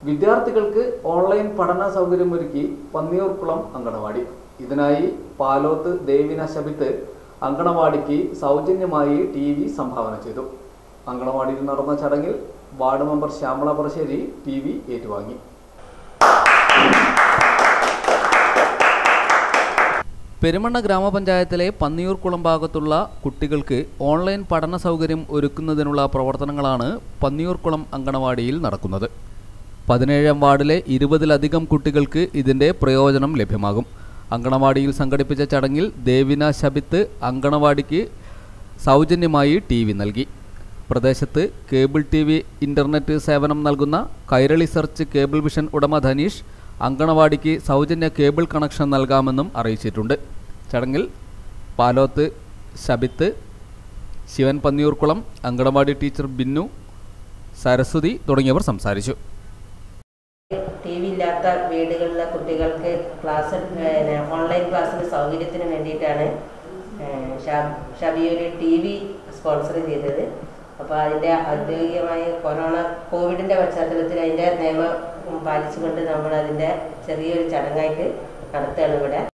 വിദ്യാർത്ഥികൾക്ക് ഓൺലൈൻ പഠന സൗകര്യമൊരുക്കി പന്നിയൂർക്കുളം അങ്കണവാടി ഇതിനായി പാലോത്ത് ദേവിന ശബിത്ത് അങ്കണവാടിക്ക് സൗജന്യമായി ടി വി സംഭാവന ചെയ്തു അങ്കണവാടിയിൽ നടന്ന ചടങ്ങിൽ ward member Shyamala Parasseri T V ഏറ്റുവാങ്ങി പെരുമണ്ണ ഗ്രാമപഞ്ചായത്തിലെ പന്നിയൂർക്കുളം ഭാഗത്തുള്ള കുട്ടികൾക്ക് ഓൺലൈൻ പഠന സൗകര്യം ഒരുക്കുന്നതിനുള്ള പ്രവർത്തനങ്ങളാണ് പന്നിയൂർക്കുളം അങ്കണവാടിയിൽ നടക്കുന്നത് പതിനേഴാം വാർഡിലെ ഇരുപതിലധികം കുട്ടികൾക്ക് ഇതിൻ്റെ പ്രയോജനം ലഭ്യമാകും അങ്കണവാടിയിൽ സംഘടിപ്പിച്ച ചടങ്ങിൽ ദേവിന ശബിത്ത് അങ്കണവാടിക്ക് സൗജന്യമായി ടി വി നൽകി പ്രദേശത്ത് കേബിൾ ടി വി ഇൻ്റർനെറ്റ് സേവനം നൽകുന്ന കൈരളി സെർച്ച് കേബിൾ വിഷൻ ഉടമ ധനീഷ് അങ്കണവാടിക്ക് സൗജന്യ കേബിൾ കണക്ഷൻ നൽകാമെന്നും അറിയിച്ചിട്ടുണ്ട് ചടങ്ങിൽ പാലോത്ത് ശബിത്ത് ശിവൻ പന്നിയൂർക്കുളം അങ്കണവാടി ടീച്ചർ ബിന്നു സരസ്വതി തുടങ്ങിയവർ സംസാരിച്ചു ടി വി ഇല്ലാത്ത വീടുകളിലെ കുട്ടികൾക്ക് ക്ലാസ് പിന്നെ ഓൺലൈൻ ക്ലാസ്സിന് സൗകര്യത്തിന് വേണ്ടിയിട്ടാണ് ഏഹ്, ഷാ- ഷബിയൊരു ടി വി സ്പോൺസർ ചെയ്തത് അപ്പോൾ അതിൻ്റെ ഔദ്യോഗികമായ കൊറോണ കോവിഡിൻ്റെ പശ്ചാത്തലത്തിൽ അതിൻ്റെ നിയമം പാലിച്ചുകൊണ്ട് നമ്മൾ അതിൻ്റെ ചെറിയൊരു ചടങ്ങായിട്ട് നടത്തുകയാണ് ഇവിടെ